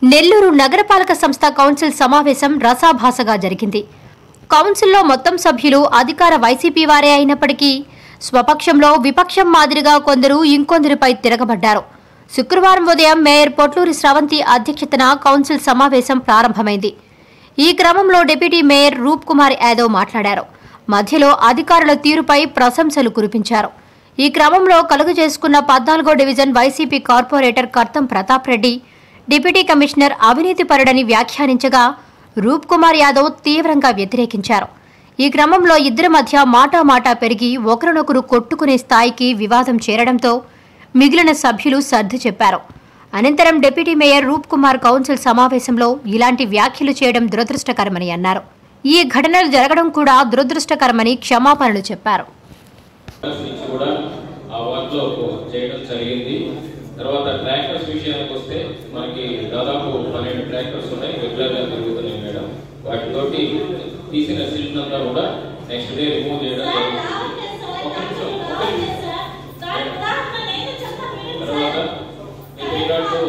నెల్లూరు నగరపాలక సంస్థ కౌన్సిల్ సమావేశం రసాభాసగా జరిగింది కౌన్సిల్లో మొత్తం సభ్యులు అధికార వైసీపీ వారే అయినప్పటికీ స్వపక్షంలో విపక్షం మాదిరిగా కొందరు ఇంకొందరిపై తిరగబడ్డారు శుక్రవారం ఉదయం మేయర్ పొట్లూరి స్రవంతి అధ్యక్షతన కౌన్సిల్ సమావేశం ప్రారంభమైంది ఈ క్రమంలో డిప్యూటీ మేయర్ రూప్ కుమార్ యాదవ్ మాట్లాడారు మధ్యలో అధికారుల తీరుపై ప్రశంసలు కురిపించారు ఈ క్రమంలో కలుగు చేసుకున్న పద్నాలుగో division YCP corporator Kartham Pratap Reddy deputy commissioner అవినీతిపరుడని వ్యాఖ్యానించగా రూప్ కుమార్ యాదవ్ తీవ్రంగా వ్యతిరేకించారు ఈ క్రమంలో ఇద్దరి మధ్య మాటామాటా పెరిగి ఒకరినొకరు కొట్టుకునే స్థాయికి వివాదం చేరడంతో మిగిలిన సభ్యులు సర్ది చెప్పారు అనంతరం deputy mayor Roop Kumar council సమావేశంలో ఇలాంటి వ్యాఖ్యలు చేయడం దురదృష్టకరమని అన్నారు ఈ ఘటనలు జరగడం కూడా దురదృష్టకరమని క్షమాపణలు చెప్పారు నుంచి కూడా ఆ వర్క్ లో చేయడం జరిగింది తర్వాత ట్రాక్టర్స్ విషయానికి వస్తే మనకి దాదాపు పన్నెండు ట్రాక్టర్స్ ఉన్నాయి రెగ్యులర్ గా తిరుగుతున్నాయి మేడం వాటితోటి తీసిన సిల్ట్ అంతా కూడా నెక్స్ట్ డే రిమూవ్ చేయడం జరుగుతుంది ఒక నిమిషం ఒక నిమిషం తర్వాత with regard to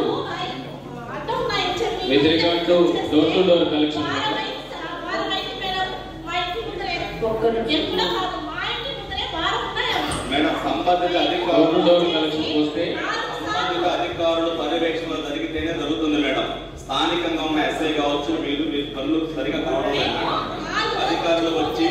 with regard to door to door collection madam madam సంబంధిత డోర్ టు అధికారులు డోర్ కలెక్షన్ వస్తే సంబంధిత అధికారులు పర్యవేక్షణ జరిగితేనే జరుగుతుంది మేడం స్థానికంగా ఉన్న ఎస్ఐ కావచ్చు మీరు మీ పనులు సరిగా కావడం లేదు మేడం అధికారులు వచ్చి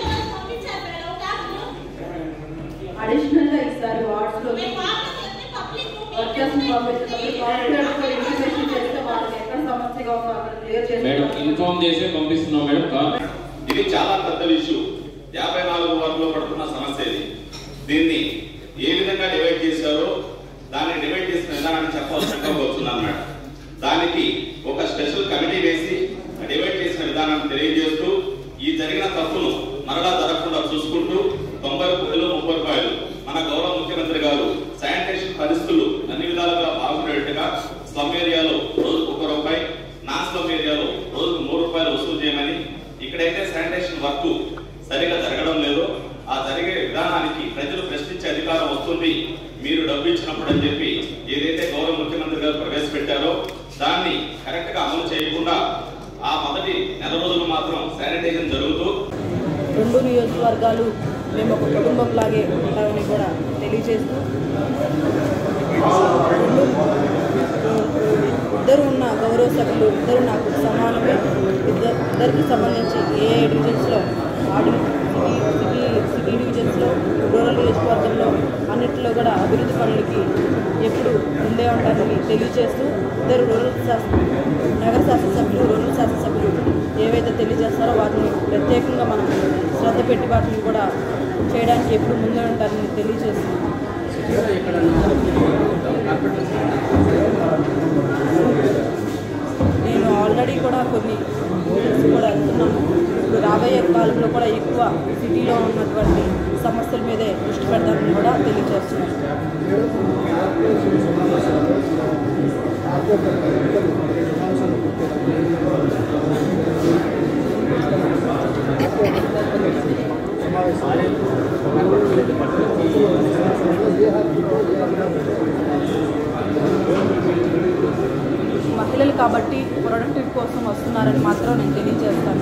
అడిషనల్ గా ఇస్తారు వార్డ్స్ లో వర్కర్స్ పంపించినప్పుడు కార్పొరేట్ తో ఇంటిమేషన్ చేస్తే వాళ్ళకి ఎక్కడ సమస్యగా ఉందో అక్కడ క్లియర్ మేడం చేసి ఇన్ఫార్మ్ చేసి పంపిస్తున్నాం మేడం కా- ఇది చాలా పెద్ద ఇష్యూ యాభై నాలుగు వార్డులో పడుతున్న సమస్య ఇది దీన్ని ఏ విధంగా డివైడ్ చేశారో దాన్ని డివైడ్ చేసిన విధానాన్ని చెప్పాల్సిందిగా కోరుతున్నాను మేడం దానికి ఒక స్పెషల్ కమిటీ వేసి డివైడ్ చేసిన విధానాన్ని తెలియజేస్తూ ఈ జరిగిన తప్పును మరలా జరగకుండా చూసుకుంటూ తొంభై రూపాయలు ముప్పై రూపాయలు మన గౌరవ ముఖ్యమంత్రి గారు శానిటేషన్ పరిస్థితులు అన్ని విధాలుగా బాగుండేట్టుగా స్లమ్ ఏరియాలో రోజుకు ఒక రూపాయి నాన్ స్లమ్ ఏరియాలో రోజుకు మూడు రూపాయలు వసూలు చేయమని ఇక్కడైతే శానిటేషన్ వర్క్ సరిగా జరగడం లేదో ఆ జరిగే విధానానికి ప్రజలు ప్రశ్నించే అధికారం వస్తుంది మీరు డబ్బు ఇచ్చినప్పుడు అని చెప్పి ఏదైతే గౌరవ ముఖ్యమంత్రి గారు ప్రవేశపెట్టారో దాన్ని కరెక్ట్ గా అమలు చేయకుండా ఆ మొదటి నెల రోజులు మాత్రం శానిటేషన్ జరుగుతూ రెండు నియోజకవర్గాలు మేము ఒక కుటుంబం లాగే ఉంటామని కూడా తెలియజేస్తూ ఇద్దరు ఉన్న గౌరవ సభ్యులు ఇద్దరు నాకు సమానమే ఇద్దరు ఇద్దరికి సంబంధించి ఏ ఏ డివిజన్స్లో ఆడి సిటీ సిటీ సిటీ డివిజన్స్లో రూరల్ నియోజకవర్గంలో అన్నింటిలో కూడా అభివృద్ధి పనులకి ఎప్పుడు ముందే ఉంటారని తెలియజేస్తూ ఇద్దరు రూరల్ శాస నగర శాసనసభ్యులు రూరల్ శాసనసభ్యులు ఏవైతే తెలియజేస్తారో వాటిని ప్రత్యేకంగా మనం శ్రద్ధ పెట్టి వాటిని కూడా చేయడానికి ఎప్పుడు ముందే ఉంటారని తెలియజేస్తున్నాం నేను ఆల్రెడీ కూడా కొన్ని ఊర్స్ కూడా వెళ్తున్నాము ఇప్పుడు రాబోయే కాలంలో కూడా ఎక్కువ సిటీలో ఉన్నటువంటి సమస్యల మీదే దృష్టి పెడతామని కూడా తెలియజేస్తున్నాను మహిళలు కాబట్టి ప్రొడక్టివ్ కోసం వస్తున్నారని మాత్రం నేను తెలియజేస్తాను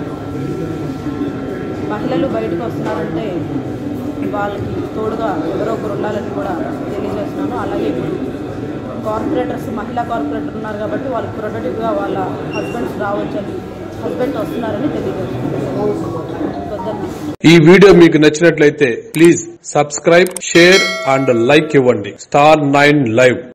మహిళలు బయటకు వస్తున్నారంటే వాళ్ళకి తోడుగా ఎవరో ఒకరు ఉండాలని కూడా తెలియజేస్తున్నాను అలాగే ఇప్పుడు కార్పొరేటర్స్ మహిళా కార్పొరేటర్ ఉన్నారు కాబట్టి వాళ్ళు ప్రొడక్టివ్గా వాళ్ళ హస్బెండ్స్ రావచ్చని హస్బెండ్ వస్తున్నారని తెలియజేస్తున్నాను కొద్దిగా ఈ వీడియో మీకు నచ్చినట్లయితే please subscribe share and like ఇవ్వండి స్టార్ నైన్ లైవ్